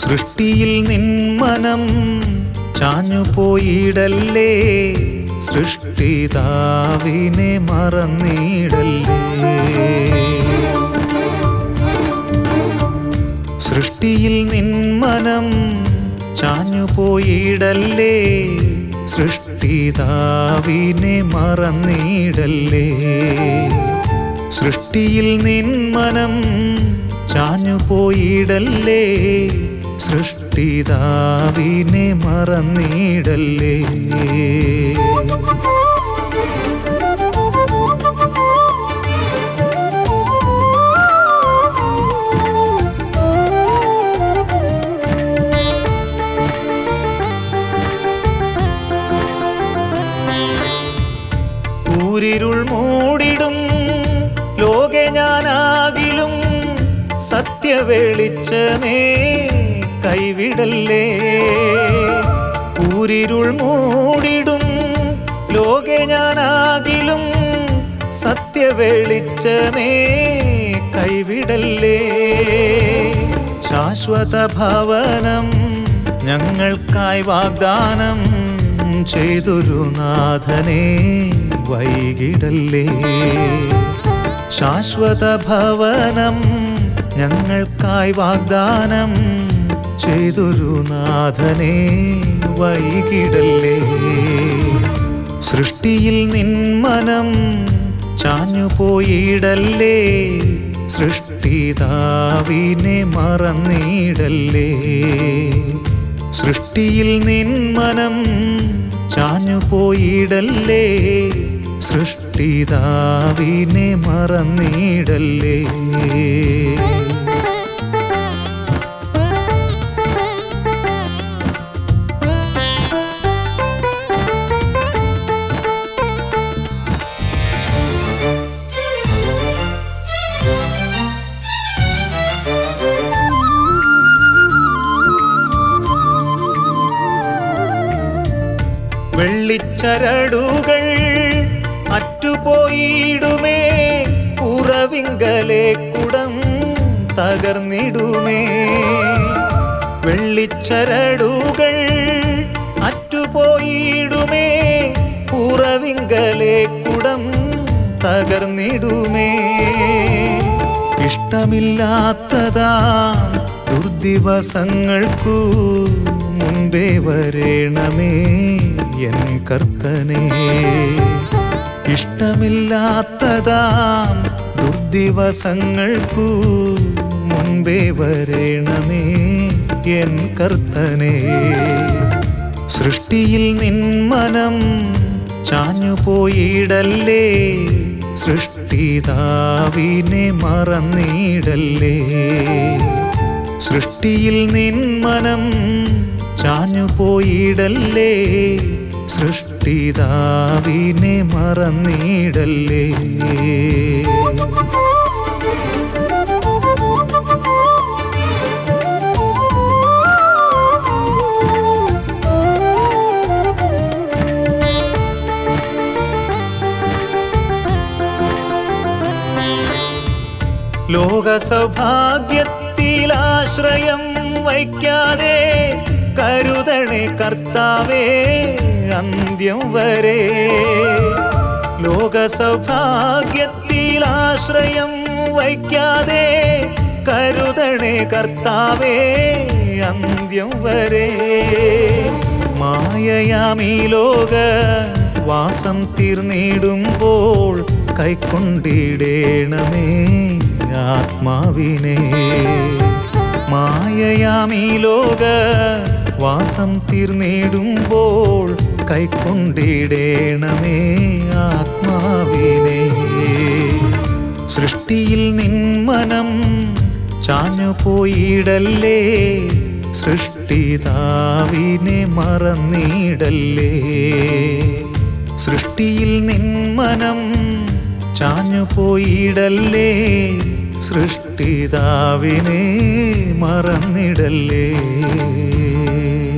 സൃഷ്ടിയിൽ നിന്മനം ചാഞ്ഞുപോയിടല്ലേ സൃഷ്ടിതാവിനെ മറന്നിടല്ലേ സൃഷ്ടിയിൽ നിന്മനം ചാഞ്ഞുപോയിടല്ലേ സൃഷ്ടിതാവിനെ മറന്നിടല്ലേ സൃഷ്ടിയിൽ നിന്മനം ചാഞ്ഞുപോയിടല്ലേ സൃഷ്ടിതാവിനെ മറന്നിടല്ലേ ഊരിരുൾ മൂടിടും ലോകെ ഞാനാകിലും സത്യവെളിച്ചമേ കൈവിടല്ലേ ഊരിരുൾ മൂടിടും ലോകെ ഞാനാകിലും സത്യവെളിച്ചമേ കൈവിടല്ലേ ശാശ്വത ഭവനം ഞങ്ങൾക്കായി വാഗ്ദാനം ചെയ്തൊരു നാഥനെ വൈകിടല്ലേ ശാശ്വത ഭവനം ഞങ്ങൾക്കായി വാഗ്ദാനം ചെയ്തൊരു നാഥനെ വൈകിടല്ലേ സൃഷ്ടിയിൽ നിന്മനം ചാഞ്ഞുപോയിടല്ലേ സൃഷ്ടിതാവിനെ മറന്നിടല്ലേ സൃഷ്ടിയിൽ നിന്മനം ചാഞ്ഞുപോയിടല്ലേ സൃഷ്ടിതാവിനെ മറന്നിടല്ലേ വെള്ളിച്ചരടുകൾ അറ്റുപോയിടുമേ ഉറവിങ്കലെ കുടം തകർന്നിടുമേ വെള്ളിച്ചരടുകൾ അറ്റുപോയിടുമേ ഉറവിങ്കലെ കുടം തകർന്നിടുമേ ഇഷ്ടമില്ലാത്തതാ ദുർദിവസങ്ങൾക്കു മുൻപേ വരേണമേ എൻ കർത്തനെ ഇഷ്ടമില്ലാത്തതാം ദുർദിവസങ്ങൾക്കു മുൻപേ വരേണമേ എൻ കർത്തനെ സൃഷ്ടിയിൽ നിന്മനം ചാഞ്ഞുപോയിടല്ലേ സൃഷ്ടിതാവിനെ മറന്നിടല്ലേ സൃഷ്ടിയിൽ നിന്മനം ചാഞ്ഞുപോയിടല്ലേ സൃഷ്ടിതാവിനെ മറന്നിടല്ലേ ലോകസൗഭാഗ്യത്തിലാശ്രയം വയ്ക്കാതെ കരുതണേ കർത്താവേ അന്ത്യം വരെ ലോകസൗഭാഗ്യത്തിലാശ്രയം വയ്ക്കാതെ കരുതണേ കർത്താവേ അന്ത്യം വരെ മായയാമീ ലോക വാസം തീർന്നിടുമ്പോൾ കൈക്കൊണ്ടിടേണമേ ആത്മാവിനെ മായയാമീ ലോക വാസം തീർന്നിടുമ്പോൾ കൈക്കൊണ്ടിടേണമേ ആത്മാവിനെ സൃഷ്ടിയിൽ നിന്മനം ചാഞ്ഞുപോയിടല്ലേ സൃഷ്ടിതാവിനെ മറന്നിടല്ലേ സൃഷ്ടിയിൽ നിന്മനം ചാഞ്ഞുപോയിടല്ലേ സൃഷ്ടിതാവിനെ മറന്നിടല്ലേ